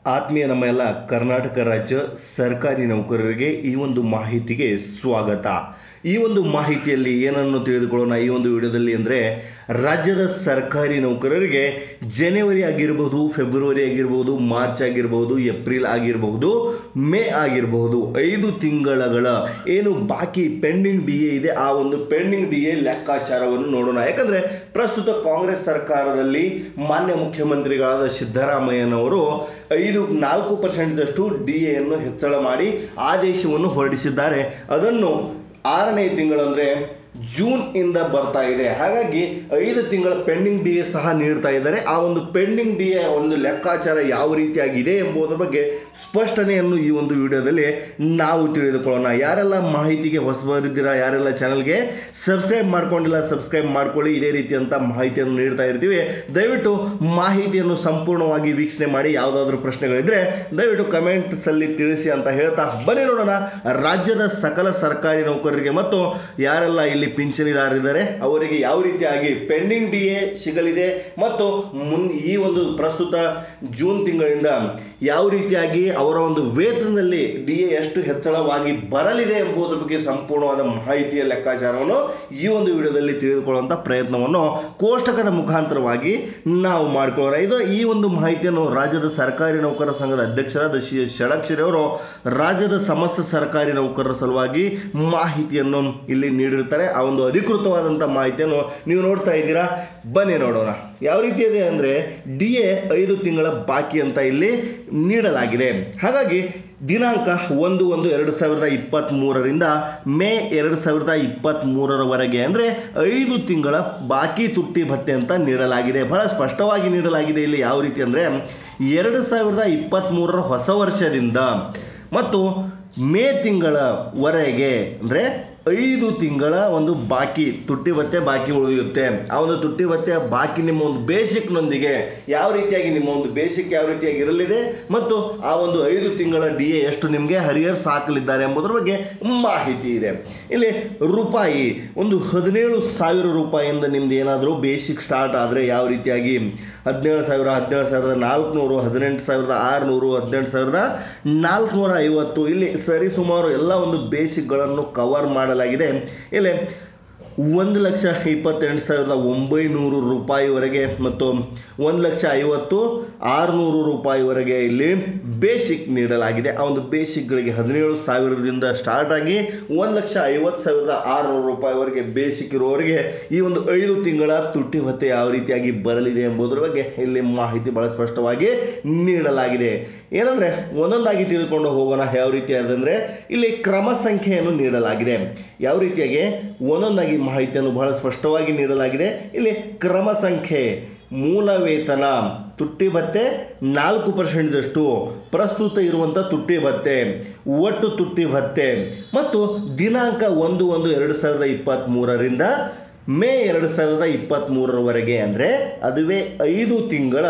ಆತ್ಮೀಯ ನಮ್ಮ ಎಲ್ಲ ಕರ್ನಾಟಕ ರಾಜ್ಯ ಸರ್ಕಾರಿ ನೌಕರರಿಗೆ ಈ ಒಂದು ಮಾಹಿತಿಗೆ ಸ್ವಾಗತ ಈ ಒಂದು ಮಾಹಿತಿಯಲ್ಲಿ ಏನನ್ನು ತಿಳಿದುಕೊಳ್ಳೋಣ ಈ ಒಂದು ವಿಡಿಯೋದಲ್ಲಿ ಅಂದರೆ ರಾಜ್ಯದ ಸರ್ಕಾರಿ ನೌಕರರಿಗೆ ಜನವರಿ ಆಗಿರಬಹುದು ಫೆಬ್ರವರಿ ಆಗಿರಬಹುದು ಮಾರ್ಚ್ ಆಗಿರಬಹುದು ಏಪ್ರಿಲ್ ಆಗಿರಬಹುದು ಮೇ ಆಗಿರಬಹುದು ಐದು ತಿಂಗಳಗಳ ಏನು ಬಾಕಿ ಪೆಂಡಿಂಗ್ ಡಿ ಎ ಇದೆ ಆ ಒಂದು ಪೆಂಡಿಂಗ್ ಡಿ ಎ ಲೆಕ್ಕಾಚಾರವನ್ನು ನೋಡೋಣ ಯಾಕಂದರೆ ಪ್ರಸ್ತುತ ಕಾಂಗ್ರೆಸ್ ಸರ್ಕಾರದಲ್ಲಿ ಮಾನ್ಯ ಮುಖ್ಯಮಂತ್ರಿಗಳಾದ ಸಿದ್ದರಾಮಯ್ಯನವರು ಐದು ನಾಲ್ಕು ಪರ್ಸೆಂಟ್ದಷ್ಟು ಡಿ ಎಯನ್ನು ಹೆಚ್ಚಳ ಮಾಡಿ ಆದೇಶವನ್ನು ಹೊರಡಿಸಿದ್ದಾರೆ ಅದನ್ನು ಆರನೇ ತಿಂಗಳು ಅಂದರೆ ಜೂನ್ ಇಂದ ಬರ್ತಾ ಇದೆ ಹಾಗಾಗಿ ಐದು ತಿಂಗಳ ಪೆಂಡಿಂಗ್ ಡಿ ಎ ಸಹ ನೀಡ್ತಾ ಇದ್ದಾರೆ ಆ ಒಂದು ಪೆಂಡಿಂಗ್ ಡಿ ಎ ಒಂದು ಲೆಕ್ಕಾಚಾರ ಯಾವ ರೀತಿಯಾಗಿದೆ ಎಂಬುದರ ಬಗ್ಗೆ ಸ್ಪಷ್ಟನೆಯನ್ನು ಈ ಒಂದು ವಿಡಿಯೋದಲ್ಲಿ ನಾವು ತಿಳಿದುಕೊಳ್ಳೋಣ ಯಾರೆಲ್ಲ ಮಾಹಿತಿಗೆ ಹೊಸಬರಿದ್ದೀರಾ ಯಾರೆಲ್ಲ ಚಾನಲ್ಗೆ ಸಬ್ಸ್ಕ್ರೈಬ್ ಮಾಡ್ಕೊಂಡಿಲ್ಲ ಸಬ್ಸ್ಕ್ರೈಬ್ ಮಾಡ್ಕೊಳ್ಳಿ ಇದೇ ರೀತಿಯಂಥ ಮಾಹಿತಿಯನ್ನು ನೀಡ್ತಾ ಇರ್ತೀವಿ ದಯವಿಟ್ಟು ಮಾಹಿತಿಯನ್ನು ಸಂಪೂರ್ಣವಾಗಿ ವೀಕ್ಷಣೆ ಮಾಡಿ ಯಾವುದಾದ್ರೂ ಪ್ರಶ್ನೆಗಳಿದ್ರೆ ದಯವಿಟ್ಟು ಕಮೆಂಟ್ಸಲ್ಲಿ ತಿಳಿಸಿ ಅಂತ ಹೇಳ್ತಾ ಬನ್ನಿ ನೋಡೋಣ ರಾಜ್ಯದ ಸಕಲ ಸರ್ಕಾರಿ ನೌಕರರಿಗೆ ಮತ್ತು ಯಾರೆಲ್ಲ ಇಲ್ಲಿ ಪಿಂಚಣಿದಾರರಿದ್ದಾರೆ ಅವರಿಗೆ ಯಾವ ರೀತಿಯಾಗಿ ಪೆಂಡಿಂಗ್ ಡಿ ಎ ಸಿಗಲಿದೆ ಮತ್ತು ಮುನ್ ಈ ಒಂದು ಪ್ರಸ್ತುತ ಜೂನ್ ತಿಂಗಳಿಂದ ಯಾವ ರೀತಿಯಾಗಿ ಅವರ ಒಂದು ವೇತನದಲ್ಲಿ ಡಿ ಎ ಎಷ್ಟು ಹೆಚ್ಚಳವಾಗಿ ಬರಲಿದೆ ಎಂಬುದರ ಬಗ್ಗೆ ಸಂಪೂರ್ಣವಾದ ಮಾಹಿತಿಯ ಲೆಕ್ಕಾಚಾರವನ್ನು ಈ ಒಂದು ವಿಡಿಯೋದಲ್ಲಿ ತಿಳಿದುಕೊಳ್ಳುವಂಥ ಪ್ರಯತ್ನವನ್ನು ಕೋಷ್ಟಕದ ಮುಖಾಂತರವಾಗಿ ನಾವು ಮಾಡಿಕೊಳ್ಳೋಣ ಇದು ಈ ಒಂದು ಮಾಹಿತಿಯನ್ನು ರಾಜ್ಯದ ಸರ್ಕಾರಿ ನೌಕರರ ಸಂಘದ ಅಧ್ಯಕ್ಷರಾದ ಶ್ರೀ ಷಡಕ್ಷರಿ ಅವರು ರಾಜ್ಯದ ಸಮಸ್ತ ಸರ್ಕಾರಿ ನೌಕರರ ಸಲುವಾಗಿ ಮಾಹಿತಿಯನ್ನು ಇಲ್ಲಿ ನೀಡಿರ್ತಾರೆ ಆ ಒಂದು ಅಧಿಕೃತವಾದಂಥ ಮಾಹಿತಿಯನ್ನು ನೀವು ನೋಡ್ತಾ ಇದ್ದೀರಾ ಬನ್ನಿ ನೋಡೋಣ ಯಾವ ರೀತಿ ಇದೆ ಅಂದರೆ ಡಿ ಎ ಐದು ತಿಂಗಳ ಬಾಕಿ ಅಂತ ಇಲ್ಲಿ ನೀಡಲಾಗಿದೆ ಹಾಗಾಗಿ ದಿನಾಂಕ ಒಂದು ಒಂದು ಎರಡು ಸಾವಿರದ ಇಪ್ಪತ್ತ್ಮೂರರಿಂದ ಮೇ ಎರಡು ಸಾವಿರದ ಇಪ್ಪತ್ತ್ಮೂರರವರೆಗೆ ಅಂದರೆ ಐದು ತಿಂಗಳ ಬಾಕಿ ತುಟ್ಟಿ ಭತ್ಯೆ ಅಂತ ನೀಡಲಾಗಿದೆ ಬಹಳ ಸ್ಪಷ್ಟವಾಗಿ ನೀಡಲಾಗಿದೆ ಇಲ್ಲಿ ಯಾವ ರೀತಿ ಅಂದರೆ ಎರಡು ಸಾವಿರದ ಇಪ್ಪತ್ತ್ಮೂರರ ಹೊಸ ವರ್ಷದಿಂದ ಮತ್ತು ಮೇ ತಿಂಗಳವರೆಗೆ ಅಂದರೆ ಐದು ತಿಂಗಳ ಒಂದು ಬಾಕಿ ತುಟ್ಟಿ ಭತ್ಯೆ ಬಾಕಿ ಉಳಿಯುತ್ತೆ ಆ ಒಂದು ತುಟ್ಟಿ ಭತ್ಯೆ ಬಾಕಿ ನಿಮ್ಮ ಒಂದು ಬೇಸಿಕ್ನೊಂದಿಗೆ ಯಾವ ರೀತಿಯಾಗಿ ನಿಮ್ಮ ಒಂದು ಬೇಸಿಕ್ ಯಾವ ರೀತಿಯಾಗಿ ಇರಲಿದೆ ಮತ್ತು ಆ ಒಂದು ಐದು ತಿಂಗಳ ಡಿ ಎ ಎಷ್ಟು ನಿಮಗೆ ಹರಿಯರ್ಸ್ ಹಾಕಲಿದ್ದಾರೆ ಎಂಬುದರ ಬಗ್ಗೆ ಮಾಹಿತಿ ಇದೆ ಇಲ್ಲಿ ರೂಪಾಯಿ ಒಂದು ಹದಿನೇಳು ಸಾವಿರ ರೂಪಾಯಿಯಿಂದ ನಿಮ್ದು ಏನಾದರೂ ಬೇಸಿಕ್ ಸ್ಟಾರ್ಟ್ ಆದರೆ ಯಾವ ರೀತಿಯಾಗಿ ಹದಿನೇಳು ಸಾವಿರ ಹದಿನೇಳು ಸಾವಿರದ ನಾಲ್ಕುನೂರು ಹದಿನೆಂಟು ಸಾವಿರದ ಆರುನೂರು ಹದಿನೆಂಟು ಸಾವಿರದ ನಾಲ್ಕುನೂರ ಐವತ್ತು ಇಲ್ಲಿ ಸರಿಸುಮಾರು ಎಲ್ಲ ಒಂದು ಬೇಸಿಕ್ಗಳನ್ನು ಕವರ್ ಮಾಡಲಾಗಿದೆ ಇಲ್ಲಿ ಒಂದು ಲಕ್ಷ ಇಪ್ಪತ್ತೆಂಟು ಸಾವಿರದ ಒಂಬೈನೂರು ರೂಪಾಯಿವರೆಗೆ ಮತ್ತು ಒಂದು ಲಕ್ಷ ಐವತ್ತು ಆರುನೂರು ರೂಪಾಯಿವರೆಗೆ ಇಲ್ಲಿ ಬೇಸಿಕ್ ನೀಡಲಾಗಿದೆ ಆ ಒಂದು ಬೇಸಿಕ್ಗಳಿಗೆ ಹದಿನೇಳು ಸಾವಿರದಿಂದ ಸ್ಟಾರ್ಟ್ ಆಗಿ ಒಂದು ಲಕ್ಷ ಐವತ್ತು ಸಾವಿರದ ಆರುನೂರು ರೂಪಾಯಿವರೆಗೆ ಬೇಸಿಕ್ ಇರುವವರೆಗೆ ಈ ಒಂದು ಐದು ತಿಂಗಳ ತುಟ್ಟಿ ಭತ್ಯೆ ಯಾವ ರೀತಿಯಾಗಿ ಬರಲಿದೆ ಎಂಬುದರ ಬಗ್ಗೆ ಇಲ್ಲಿ ಮಾಹಿತಿ ಬಹಳ ಸ್ಪಷ್ಟವಾಗಿ ನೀಡಲಾಗಿದೆ ಏನಂದರೆ ಒಂದೊಂದಾಗಿ ತಿಳಿದುಕೊಂಡು ಹೋಗೋಣ ಯಾವ ರೀತಿ ಅಂದರೆ ಇಲ್ಲಿ ಕ್ರಮ ಸಂಖ್ಯೆಯನ್ನು ನೀಡಲಾಗಿದೆ ಯಾವ ರೀತಿಯಾಗಿ ಒಂದೊಂದಾಗಿ ಮಾಹಿತಿಯನ್ನು ಬಹಳ ಸ್ಪಷ್ಟವಾಗಿ ನೀಡಲಾಗಿದೆ ಇಲ್ಲಿ ಕ್ರಮ ಸಂಖ್ಯೆ ಮೂಲ ವೇತನ ತುಟ್ಟಿ ಭತ್ಯೆ ನಾಲ್ಕು ಪರ್ಸೆಂಟ್ದಷ್ಟು ಪ್ರಸ್ತುತ ಇರುವಂಥ ತುಟ್ಟಿ ಭತ್ಯೆ ಒಟ್ಟು ತುಟ್ಟಿ ಭತ್ಯೆ ಮತ್ತು ದಿನಾಂಕ ಒಂದು ಒಂದು ಎರಡು ಸಾವಿರದ ಇಪ್ಪತ್ತ್ಮೂರರಿಂದ ಮೇ ಎರಡು ಸಾವಿರದ ಇಪ್ಪತ್ತ್ಮೂರರವರೆಗೆ ಅಂದರೆ ಅದುವೇ ಐದು ತಿಂಗಳ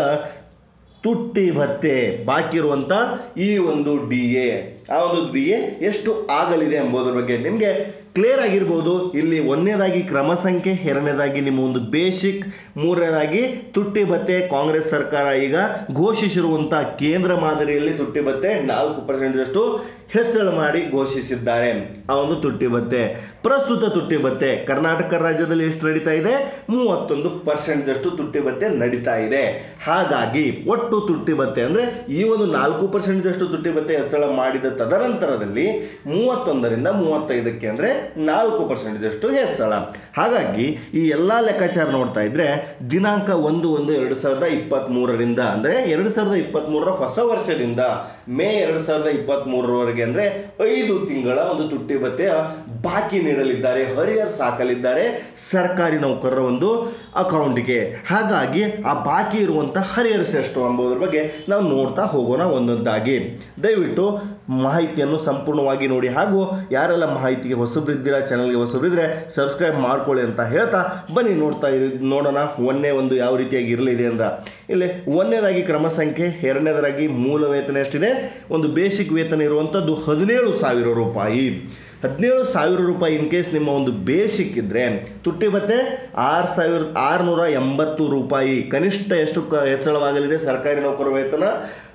ತುಟ್ಟಿ ಭತ್ಯೆ ಬಾಕಿ ಇರುವಂಥ ಈ ಒಂದು ಡಿ ಎ ಆ ಒಂದು ಡಿ ಎ ಎಷ್ಟು ಆಗಲಿದೆ ಎಂಬುದರ ಬಗ್ಗೆ ನಿಮಗೆ ಕ್ಲಿಯರ್ ಆಗಿರ್ಬೋದು ಇಲ್ಲಿ ಒಂದನೇದಾಗಿ ಕ್ರಮ ಸಂಖ್ಯೆ ಎರಡನೇದಾಗಿ ನಿಮ್ಮ ಒಂದು ಬೇಸಿಕ್ ಮೂರನೇದಾಗಿ ತುಟ್ಟಿ ಭತ್ಯೆ ಕಾಂಗ್ರೆಸ್ ಸರ್ಕಾರ ಈಗ ಘೋಷಿಸಿರುವಂಥ ಕೇಂದ್ರ ಮಾದರಿಯಲ್ಲಿ ತುಟ್ಟಿ ಭತ್ಯೆ ನಾಲ್ಕು ಪರ್ಸೆಂಟ್ದಷ್ಟು ಹೆಚ್ಚಳ ಮಾಡಿ ಘೋಷಿಸಿದ್ದಾರೆ ಆ ಒಂದು ತುಟ್ಟಿ ಭತ್ಯೆ ಪ್ರಸ್ತುತ ತುಟ್ಟಿ ಭತ್ಯೆ ಕರ್ನಾಟಕ ರಾಜ್ಯದಲ್ಲಿ ಎಷ್ಟು ನಡೀತಾ ಇದೆ ಮೂವತ್ತೊಂದು ಪರ್ಸೆಂಟ್ದಷ್ಟು ತುಟ್ಟಿ ಭತ್ಯೆ ನಡೀತಾ ಇದೆ ಹಾಗಾಗಿ ಒಟ್ಟು ತುಟ್ಟಿ ಭತ್ಯೆ ಅಂದರೆ ಈ ಒಂದು ನಾಲ್ಕು ಪರ್ಸೆಂಟ್ದಷ್ಟು ತುಟ್ಟಿ ಭತ್ಯೆ ಹೆಚ್ಚಳ ಮಾಡಿದ ತದನಂತರದಲ್ಲಿ ಮೂವತ್ತೊಂದರಿಂದ ಮೂವತ್ತೈದಕ್ಕೆ ಅಂದರೆ ನಾಲ್ಕು ಪರ್ಸೆಂಟ್ದಷ್ಟು ಹೆಚ್ಚಳ ಹಾಗಾಗಿ ಈ ಎಲ್ಲ ಲೆಕ್ಕಾಚಾರ ನೋಡ್ತಾ ಇದ್ರೆ ದಿನಾಂಕ ಒಂದು ಒಂದು ಎರಡು ಸಾವಿರದ ಇಪ್ಪತ್ತ್ಮೂರರಿಂದ ಅಂದರೆ ಎರಡು ಸಾವಿರದ ಇಪ್ಪತ್ತ್ಮೂರರ ಹೊಸ ವರ್ಷದಿಂದ ಮೇ ಎರಡು ಸಾವಿರದ ಇಪ್ಪತ್ತ್ಮೂರರವರೆಗೆ ಅಂದರೆ ಐದು ತಿಂಗಳ ಒಂದು ತುಟ್ಟಿ ಭತ್ಯೆಯ ಬಾಕಿ ನೀಡಲಿದ್ದಾರೆ ಹರಿಯರ್ಸ್ ಹಾಕಲಿದ್ದಾರೆ ಸರ್ಕಾರಿ ನೌಕರರ ಒಂದು ಅಕೌಂಟ್ಗೆ ಹಾಗಾಗಿ ಆ ಬಾಕಿ ಇರುವಂಥ ಹರಿಯರ್ಸ್ ಎಷ್ಟು ಎಂಬುದರ ಬಗ್ಗೆ ನಾವು ನೋಡ್ತಾ ಹೋಗೋಣ ಒಂದೊಂದಾಗಿ ದಯವಿಟ್ಟು ಮಾಹಿತಿಯನ್ನು ಸಂಪೂರ್ಣವಾಗಿ ನೋಡಿ ಹಾಗೂ ಯಾರೆಲ್ಲ ಮಾಹಿತಿಗೆ ಹೊಸಬ್ರಿದ್ದೀರಾ ಚಾನಲ್ಗೆ ಹೊಸಬ್ರಿದ್ರೆ ಸಬ್ಸ್ಕ್ರೈಬ್ ಮಾಡ್ಕೊಳ್ಳಿ ಅಂತ ಹೇಳ್ತಾ ಬನ್ನಿ ನೋಡ್ತಾ ಇರಿ ನೋಡೋಣ ಒಂದೇ ಒಂದು ಯಾವ ರೀತಿಯಾಗಿ ಇರಲಿದೆ ಅಂತ ಇಲ್ಲಿ ಒಂದನೇದಾಗಿ ಕ್ರಮ ಸಂಖ್ಯೆ ಎರಡನೇದಾಗಿ ಮೂಲ ವೇತನ ಎಷ್ಟಿದೆ ಒಂದು ಬೇಸಿಕ್ ವೇತನ ಇರುವಂಥದ್ದು ಹದಿನೇಳು ಸಾವಿರ ರೂಪಾಯಿ ಹದಿನೇಳು ಸಾವಿರ ರೂಪಾಯಿ ಇನ್ ಕೇಸ್ ನಿಮ್ಮ ಒಂದು ಬೇಸಿಕ್ ಇದ್ದರೆ ತುಟ್ಟಿ ಭತ್ತೆ ಆರು ಸಾವಿರ ಆರುನೂರ ಎಂಬತ್ತು ರೂಪಾಯಿ ಕನಿಷ್ಠ ಎಷ್ಟು ಕ ಹೆಚ್ಚಳವಾಗಲಿದೆ ಸರ್ಕಾರಿ ನೌಕರ ವೇತನ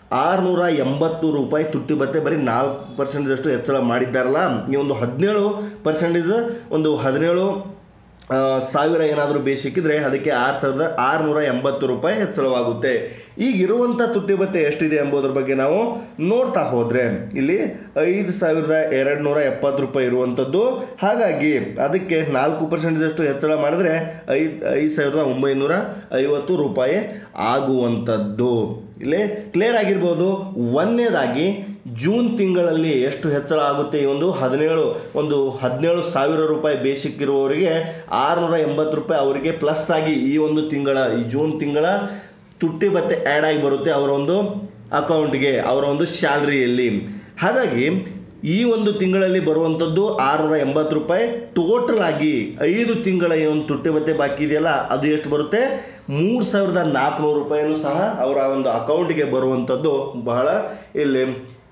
ಆರುನೂರ ಎಂಬತ್ತು ರೂಪಾಯಿ ತುಟ್ಟಿ ಭತ್ತೆ ಬರೀ ನಾಲ್ಕು ಪರ್ಸೆಂಟೇಜಷ್ಟು ಹೆಚ್ಚಳ ಮಾಡಿದ್ದಾರಲ್ಲ ಈ ಒಂದು ಹದಿನೇಳು ಪರ್ಸೆಂಟೇಜ್ ಒಂದು ಹದಿನೇಳು ಆ, ಸಾವಿರ ಏನಾದರೂ ಬೇಸಿಕ್ಕಿದ್ರೆ ಅದಕ್ಕೆ ಆರು ಸಾವಿರದ ಆರುನೂರ ಎಂಬತ್ತು ರೂಪಾಯಿ ಹೆಚ್ಚಳವಾಗುತ್ತೆ ಈಗ ಇರುವಂಥ ತುಟ್ಟಿ ಭತ್ತೆ ಎಷ್ಟಿದೆ ಎಂಬುದರ ಬಗ್ಗೆ ನಾವು ನೋಡ್ತಾ ಹೋದರೆ ಇಲ್ಲಿ ಐದು ಸಾವಿರದ ಎರಡು ನೂರ ಎಪ್ಪತ್ತು ರೂಪಾಯಿ ಇರುವಂಥದ್ದು ಹಾಗಾಗಿ ಅದಕ್ಕೆ ನಾಲ್ಕು ಪರ್ಸೆಂಟೇಜಷ್ಟು ಹೆಚ್ಚಳ ಮಾಡಿದ್ರೆ ಐದು ಐದು ಸಾವಿರದ ಒಂಬೈನೂರ ಐವತ್ತು ರೂಪಾಯಿ ಆಗುವಂಥದ್ದು ಇಲ್ಲಿ ಕ್ಲಿಯರ್ ಆಗಿರ್ಬೋದು ಒಂದನೇದಾಗಿ ಜೂನ್ ತಿಂಗಳಲ್ಲಿ ಎಷ್ಟು ಹೆಚ್ಚಳ ಆಗುತ್ತೆ ಈ ಒಂದು ಹದಿನೇಳು ಒಂದು ಹದಿನೇಳು ಸಾವಿರ ರೂಪಾಯಿ ಬೇಸಿಕ್ ಇರುವವರಿಗೆ ಆರುನೂರ ಎಂಬತ್ತು ರೂಪಾಯಿ ಅವರಿಗೆ ಪ್ಲಸ್ ಆಗಿ ಈ ಒಂದು ತಿಂಗಳ ಈ ಜೂನ್ ತಿಂಗಳ ತುಟ್ಟಿ ಭತ್ತೆ ಆ್ಯಡ್ ಆಗಿ ಬರುತ್ತೆ ಅವರ ಒಂದು ಅಕೌಂಟ್ಗೆ ಅವರ ಒಂದು ಸ್ಯಾಲ್ರಿಯಲ್ಲಿ ಹಾಗಾಗಿ ಈ ಒಂದು ತಿಂಗಳಲ್ಲಿ ಬರುವಂಥದ್ದು ಆರುನೂರ ಎಂಬತ್ತು ರೂಪಾಯಿ ಟೋಟಲ್ ಆಗಿ ಐದು ತಿಂಗಳ ಈ ಒಂದು ತುಟ್ಟಿ ಭತ್ತೆ ಬಾಕಿ ಇದೆಯಲ್ಲ ಅದು ಎಷ್ಟು ಬರುತ್ತೆ ಮೂರು ಸಾವಿರದ ನಾಲ್ಕುನೂರು ರೂಪಾಯಿನೂ ಸಹ ಅವರ ಒಂದು ಅಕೌಂಟ್ಗೆ ಬರುವಂಥದ್ದು ಬಹಳ ಇಲ್ಲಿ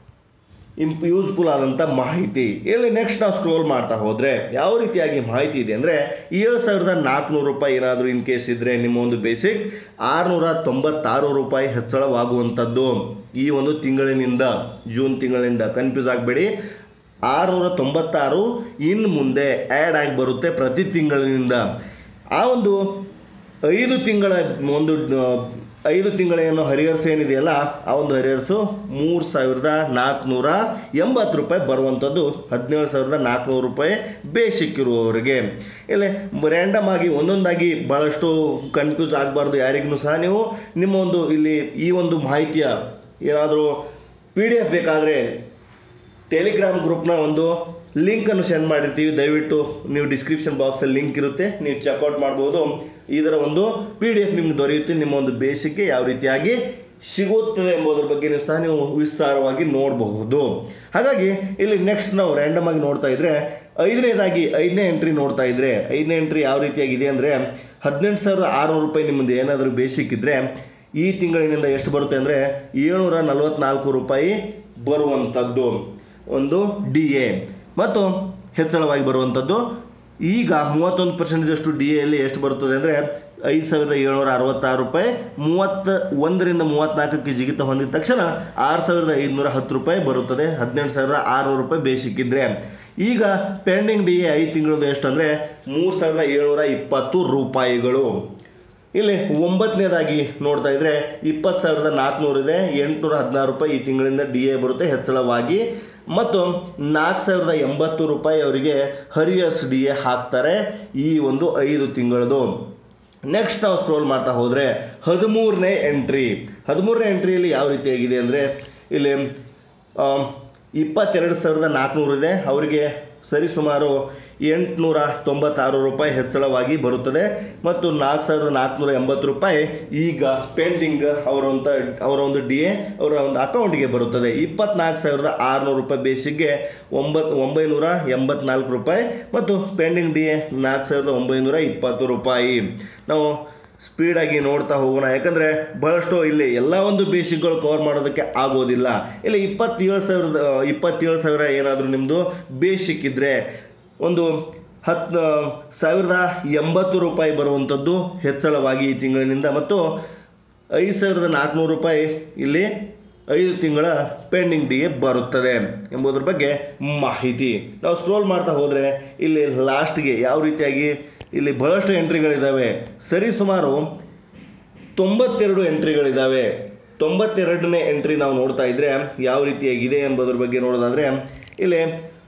ಇಂಪ್ ಯೂಸ್ಫುಲ್ ಆದಂಥ ಮಾಹಿತಿ ಇಲ್ಲಿ ನೆಕ್ಸ್ಟ್ ನಾವು ಸ್ಕ್ರೋಲ್ ಮಾಡ್ತಾ ಹೋದರೆ ಯಾವ ರೀತಿಯಾಗಿ ಮಾಹಿತಿ ಇದೆ ಅಂದರೆ ಏಳು ಸಾವಿರದ ನಾಲ್ಕುನೂರು ರೂಪಾಯಿ ಏನಾದರೂ ಇನ್ ಕೇಸ್ ಇದ್ದರೆ ನಿಮ್ಮ ಒಂದು ಬೇಸಿಕ್ ಆರುನೂರ ತೊಂಬತ್ತಾರು ರೂಪಾಯಿ ಹೆಚ್ಚಳವಾಗುವಂಥದ್ದು ಈ ಒಂದು ತಿಂಗಳಿನಿಂದ ಜೂನ್ ತಿಂಗಳಿಂದ ಕನ್ಫ್ಯೂಸ್ ಆಗಬೇಡಿ ಆರುನೂರ ತೊಂಬತ್ತಾರು ಇನ್ನು ಮುಂದೆ ಆ್ಯಡ್ ಆಗಿ ಬರುತ್ತೆ ಪ್ರತಿ ತಿಂಗಳಿನಿಂದ ಆ ಒಂದು ಐದು ತಿಂಗಳ ಒಂದು ಆ, ಐದು ತಿಂಗಳ ಏನು ಹರಿಯರ್ಸ್ ಏನಿದೆಯಲ್ಲ ಆ ಒಂದು ಹರಿಯರ್ಸು ಮೂರು ಸಾವಿರದ ನಾಲ್ಕುನೂರ ಎಂಬತ್ತು ರೂಪಾಯಿ ಬರುವಂಥದ್ದು ಹದಿನೇಳು ಸಾವಿರದ ನಾಲ್ಕುನೂರು ರೂಪಾಯಿ ಬೇಸಿಕ್ ಇರುವವರಿಗೆ ಇಲ್ಲಿ ರ್ಯಾಂಡಮ್ ಆಗಿ ಒಂದೊಂದಾಗಿ ಭಾಳಷ್ಟು ಕನ್ಫ್ಯೂಸ್ ಆಗಬಾರ್ದು ಯಾರಿಗೂ ಸಹ ನೀವು ನಿಮ್ಮ ಒಂದು ಇಲ್ಲಿ ಈ ಒಂದು ಮಾಹಿತಿಯ ಏನಾದರೂ ಪಿ ಡಿ ಎಫ್ ಬೇಕಾದರೆ ಟೆಲಿಗ್ರಾಮ್ ಗ್ರೂಪ್ನ ಒಂದು ಲಿಂಕನ್ನು ಸೆಂಡ್ ಮಾಡಿರ್ತೀವಿ ದಯವಿಟ್ಟು ನೀವು ಡಿಸ್ಕ್ರಿಪ್ಷನ್ ಬಾಕ್ಸಲ್ಲಿ ಲಿಂಕ್ ಇರುತ್ತೆ ನೀವು ಚೆಕ್ಔಟ್ ಮಾಡ್ಬೋದು ಇದರ ಒಂದು ಪಿ ಡಿ ಎಫ್ ನಿಮ್ಗೆ ದೊರೆಯುತ್ತೆ ನಿಮ್ಮ ಒಂದು ಬೇಸಿಕ್ಗೆ ಯಾವ ರೀತಿಯಾಗಿ ಸಿಗುತ್ತದೆ ಎಂಬುದರ ಬಗ್ಗೆ ನೀವು ಸಹ ನೀವು ವಿಸ್ತಾರವಾಗಿ ನೋಡಬಹುದು ಹಾಗಾಗಿ ಇಲ್ಲಿ ನೆಕ್ಸ್ಟ್ ನಾವು ರ್ಯಾಂಡಮ್ ಆಗಿ ನೋಡ್ತಾ ಇದ್ರೆ ಐದನೇದಾಗಿ ಐದನೇ ಎಂಟ್ರಿ ನೋಡ್ತಾ ಇದ್ರೆ ಐದನೇ ಎಂಟ್ರಿ ಯಾವ ರೀತಿಯಾಗಿದೆ ಅಂದರೆ ಹದಿನೆಂಟು ಸಾವಿರದ ಆರುನೂರು ರೂಪಾಯಿ ನಿಮ್ಮದು ಏನಾದರೂ ಬೇಸಿಕ್ ಇದ್ದರೆ ಈ ತಿಂಗಳಿನಿಂದ ಎಷ್ಟು ಬರುತ್ತೆ ಅಂದರೆ ಏಳ್ನೂರ ನಲವತ್ನಾಲ್ಕು ರೂಪಾಯಿ ಬರುವಂಥದ್ದು ಒಂದು ಡಿ ಎ ಮತ್ತು ಹೆಚ್ಚಳವಾಗಿ ಬರುವಂಥದ್ದು ಈಗ ಮೂವತ್ತೊಂದು ಪರ್ಸೆಂಟೇಜಷ್ಟು ಡಿ ಎಲ್ಲಿ ಎಷ್ಟು ಬರುತ್ತದೆ ಅಂದರೆ ಐದು ಸಾವಿರದ ಏಳ್ನೂರ ಅರವತ್ತಾರು ರೂಪಾಯಿ ಮೂವತ್ತ ಒಂದರಿಂದ ಮೂವತ್ತ್ನಾಲ್ಕಕ್ಕೆ ಜಿಗಿತ ಹೊಂದಿದ ತಕ್ಷಣ ಆರು ಸಾವಿರದ ಐದುನೂರ ಹತ್ತು ರೂಪಾಯಿ ಬರುತ್ತದೆ ಹದಿನೆಂಟು ಸಾವಿರದ ಆರುನೂರು ರೂಪಾಯಿ ಬೇಸಿಕ್ ಇದ್ದರೆ ಈಗ ಪೆಂಡಿಂಗ್ ಡಿ ಎ ಐದು ತಿಂಗಳದ್ದು ಎಷ್ಟು ಅಂದರೆ ಮೂರು ಸಾವಿರದ ಏಳ್ನೂರ ಇಪ್ಪತ್ತು ರೂಪಾಯಿಗಳು ಇಲ್ಲಿ ಒಂಬತ್ತನೇದಾಗಿ ನೋಡ್ತಾ ಇದ್ರೆ ಇಪ್ಪತ್ತು ಸಾವಿರದ ನಾಲ್ಕುನೂರು ಇದೆ ಎಂಟುನೂರ ಹದಿನಾರು ರೂಪಾಯಿ ಈ ತಿಂಗಳಿಂದ ಡಿ ಎ ಬರುತ್ತೆ ಹೆಚ್ಚಳವಾಗಿ ಮತ್ತು ನಾಲ್ಕು ಸಾವಿರದ ಎಂಬತ್ತು ರೂಪಾಯಿ ಅವರಿಗೆ ಹರಿಯರ್ಸ್ ಡಿ ಎ ಹಾಕ್ತಾರೆ ಈ ಒಂದು ಐದು ತಿಂಗಳದು ನೆಕ್ಸ್ಟ್ ನಾವು ಸ್ಕ್ರೋಲ್ ಮಾಡ್ತಾ ಹೋದರೆ ಹದಿಮೂರನೇ ಎಂಟ್ರಿ ಹದಿಮೂರನೇ ಎಂಟ್ರಿಯಲ್ಲಿ ಯಾವ ರೀತಿಯಾಗಿದೆ ಅಂದರೆ ಇಲ್ಲಿ ಆಮ್, ಇಪ್ಪತ್ತೆರಡು ಸಾವಿರದ ನಾಲ್ಕುನೂರು ಇದೆ ಅವರಿಗೆ ಸರಿಸುಮಾರು ಎಂಟುನೂರ ತೊಂಬತ್ತಾರು ರೂಪಾಯಿ ಹೆಚ್ಚಳವಾಗಿ ಬರುತ್ತದೆ ಮತ್ತು ನಾಲ್ಕು ಸಾವಿರದ ನಾಲ್ಕುನೂರ ಎಂಬತ್ತು ರೂಪಾಯಿ ಈಗ ಪೆಂಡಿಂಗ್ ಅವರ ಒಂದು ಅವರ ಒಂದು ಡಿ ಎ ಅವರ ಒಂದು ಅಕೌಂಟ್ಗೆ ಬರುತ್ತದೆ ಇಪ್ಪತ್ನಾಲ್ಕು ಸಾವಿರದ ಆರುನೂರು ರೂಪಾಯಿ ಬೇಸಿಕ್ಗೆ ಒಂಬತ್ತು ಒಂಬೈನೂರ ಎಂಬತ್ನಾಲ್ಕು ರೂಪಾಯಿ ಮತ್ತು ಪೆಂಡಿಂಗ್ ಡಿ ಎ ನಾಲ್ಕು ಸಾವಿರದ ಒಂಬೈನೂರ ಇಪ್ಪತ್ತು ರೂಪಾಯಿ ನಾವು ಸ್ಪೀಡಾಗಿ ನೋಡ್ತಾ ಹೋಗೋಣ ಯಾಕಂದರೆ ಬಹಳಷ್ಟು ಇಲ್ಲಿ ಎಲ್ಲ ಒಂದು ಬೇಸಿಕ್ಗಳು ಕವರ್ ಮಾಡೋದಕ್ಕೆ ಆಗೋದಿಲ್ಲ ಇಲ್ಲಿ ಇಪ್ಪತ್ತೇಳು ಸಾವಿರದ ಇಪ್ಪತ್ತೇಳು ಸಾವಿರ ಏನಾದರೂ ನಿಮ್ಮದು ಬೇಸಿಕ್ ಇದ್ದರೆ ಒಂದು ಹತ್ತು ಸಾವಿರದ ಎಂಬತ್ತು ರೂಪಾಯಿ ಬರುವಂಥದ್ದು ಹೆಚ್ಚಳವಾಗಿ ಈ ತಿಂಗಳಿನಿಂದ ಮತ್ತು ಐದು ಸಾವಿರದ ನಾಲ್ಕುನೂರು ರೂಪಾಯಿ ಇಲ್ಲಿ ಐದು ತಿಂಗಳ ಪೆಂಡಿಂಗ್ ಡಿ ಬರುತ್ತದೆ ಎಂಬುದರ ಬಗ್ಗೆ ಮಾಹಿತಿ ನಾವು ಸ್ಕ್ರೋಲ್ ಮಾಡ್ತಾ ಹೋದರೆ ಇಲ್ಲಿ ಲಾಸ್ಟ್ಗೆ ಯಾವ ರೀತಿಯಾಗಿ ಇಲ್ಲಿ ಬಹಳಷ್ಟು ಎಂಟ್ರಿಗಳಿದ್ದಾವೆ ಸರಿಸುಮಾರು ತೊಂಬತ್ತೆರಡು ಎಂಟ್ರಿಗಳಿದ್ದಾವೆ ತೊಂಬತ್ತೆರಡನೇ ಎಂಟ್ರಿ ನಾವು ನೋಡ್ತಾ ಇದ್ದರೆ ಯಾವ ರೀತಿಯಾಗಿದೆ ಎಂಬುದರ ಬಗ್ಗೆ ನೋಡೋದಾದರೆ ಇಲ್ಲಿ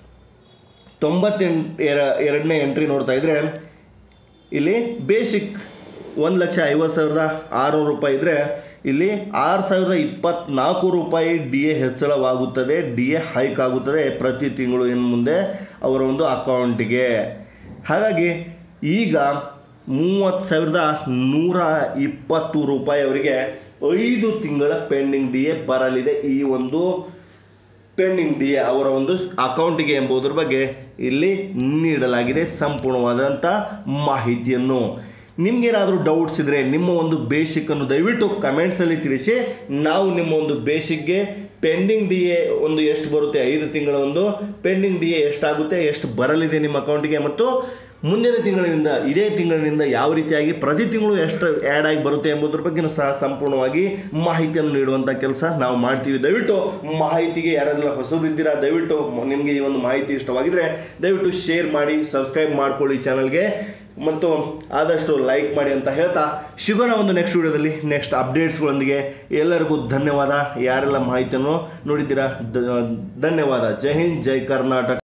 ತೊಂಬತ್ತೆಂಟು ಎರ ಎರಡನೇ ಎಂಟ್ರಿ ನೋಡ್ತಾ ಇದ್ದರೆ ಇಲ್ಲಿ ಬೇಸಿಕ್ ಒಂದು ಲಕ್ಷ ಐವತ್ತು ಸಾವಿರದ ಆರುನೂರು ರೂಪಾಯಿ ಇದ್ದರೆ ಇಲ್ಲಿ ಆರು ಸಾವಿರದ ಇಪ್ಪತ್ನಾಲ್ಕು ರೂಪಾಯಿ ಡಿ ಎ ಹೆಚ್ಚಳವಾಗುತ್ತದೆ ಡಿ ಎ ಹೈಕ್ ಆಗುತ್ತದೆ ಪ್ರತಿ ತಿಂಗಳು ಇನ್ನು ಮುಂದೆ ಅವರ ಒಂದು ಅಕೌಂಟಿಗೆ ಹಾಗಾಗಿ ಈಗ ಮೂವತ್ತು ಸಾವಿರದ ನೂರ ಇಪ್ಪತ್ತು ರೂಪಾಯಿ ಅವರಿಗೆ ಐದು ತಿಂಗಳ ಪೆಂಡಿಂಗ್ ಡಿ ಎ ಬರಲಿದೆ ಈ ಒಂದು ಪೆಂಡಿಂಗ್ ಡಿ ಎ ಅವರ ಒಂದು ಅಕೌಂಟಿಗೆ ಎಂಬುದರ ಬಗ್ಗೆ ಇಲ್ಲಿ ನೀಡಲಾಗಿದೆ ಸಂಪೂರ್ಣವಾದಂಥ ಮಾಹಿತಿಯನ್ನು ನಿಮಗೇನಾದರೂ ಡೌಟ್ಸ್ ಇದ್ದರೆ ನಿಮ್ಮ ಒಂದು ಬೇಸಿಕ್ಕನ್ನು ದಯವಿಟ್ಟು ಕಮೆಂಟ್ಸಲ್ಲಿ ತಿಳಿಸಿ ನಾವು ನಿಮ್ಮ ಒಂದು ಬೇಸಿಕ್ಗೆ ಪೆಂಡಿಂಗ್ ಡಿ ಎ ಒಂದು ಎಷ್ಟು ಬರುತ್ತೆ ಐದು ತಿಂಗಳ ಒಂದು ಪೆಂಡಿಂಗ್ ಡಿ ಎ ಎಷ್ಟಾಗುತ್ತೆ ಎಷ್ಟು ಬರಲಿದೆ ನಿಮ್ಮ ಅಕೌಂಟಿಗೆ ಮತ್ತು ಮುಂದಿನ ತಿಂಗಳಿನಿಂದ ಇದೇ ತಿಂಗಳಿನಿಂದ ಯಾವ ರೀತಿಯಾಗಿ ಪ್ರತಿ ತಿಂಗಳು ಎಷ್ಟು ಆ್ಯಡ್ ಆಗಿ ಬರುತ್ತೆ ಎಂಬುದ್ರ ಬಗ್ಗೆ ಸಹ ಸಂಪೂರ್ಣವಾಗಿ ಮಾಹಿತಿಯನ್ನು ನೀಡುವಂಥ ಕೆಲಸ ನಾವು ಮಾಡ್ತೀವಿ ದಯವಿಟ್ಟು ಮಾಹಿತಿಗೆ ಯಾರೆಲ್ಲ ಹೊಸಬರಿದ್ದೀರಾ ದಯವಿಟ್ಟು ನಿಮಗೆ ಈ ಒಂದು ಮಾಹಿತಿ ಇಷ್ಟವಾಗಿದ್ರೆ ದಯವಿಟ್ಟು ಶೇರ್ ಮಾಡಿ ಸಬ್ಸ್ಕ್ರೈಬ್ ಮಾಡ್ಕೊಳ್ಳಿ ಚಾನಲ್ಗೆ ಮತ್ತು ಆದಷ್ಟು ಲೈಕ್ ಮಾಡಿ ಅಂತ ಹೇಳ್ತಾ ಸಿಗೋಣ ಒಂದು ನೆಕ್ಸ್ಟ್ ವಿಡಿಯೋದಲ್ಲಿ ನೆಕ್ಸ್ಟ್ ಅಪ್ಡೇಟ್ಸ್ಗಳೊಂದಿಗೆ ಎಲ್ಲರಿಗೂ ಧನ್ಯವಾದ ಯಾರೆಲ್ಲ ಮಾಹಿತಿಯನ್ನು ನೋಡಿದ್ದೀರಾ ಧ- ಧನ್ಯವಾದ ಜೈ ಹಿಂದ್ ಜೈ ಕರ್ನಾಟಕ